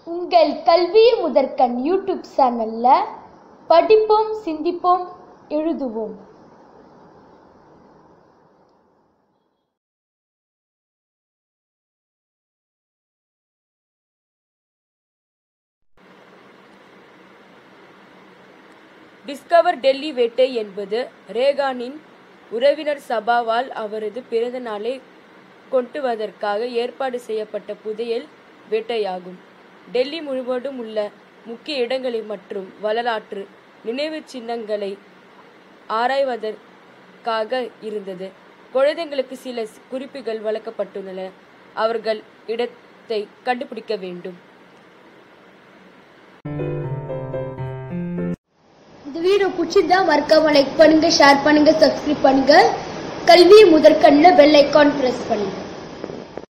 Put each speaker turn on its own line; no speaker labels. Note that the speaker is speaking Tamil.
உங்கள் கல்வி முதற்கண் யூடியூப் சேனல்ல படிப்போம் சிந்திப்போம் எழுதுவோம்
டிஸ்கவர் டெல்லி வேட்டை என்பது ரேகானின் உறவினர் சபாவால் அவரது பிறந்த நாளை கொண்டுவதற்காக ஏற்பாடு செய்யப்பட்ட புதையல் வேட்டையாகும் டெல்லி முழுவதும் உள்ள முக்கிய இடங்களை மற்றும் வரலாற்று நினைவுச் சின்னங்களை ஆராய்வதற்காக இருந்தது குழந்தைகளுக்கு சில குறிப்புகள் வழங்கப்பட்டுள்ளன அவர்கள் இடத்தை கண்டுபிடிக்க வேண்டும்
இந்த வீடியோ பிடிச்சிருந்தா மறக்காம லைக் பண்ணுங்க ஷேர் பண்ணுங்க சப்ஸ்கிரைப் பண்ணுங்க கல்வி முதற்கண்ணில் பெல் ஐக்கான் பிரஸ் பண்ணுங்க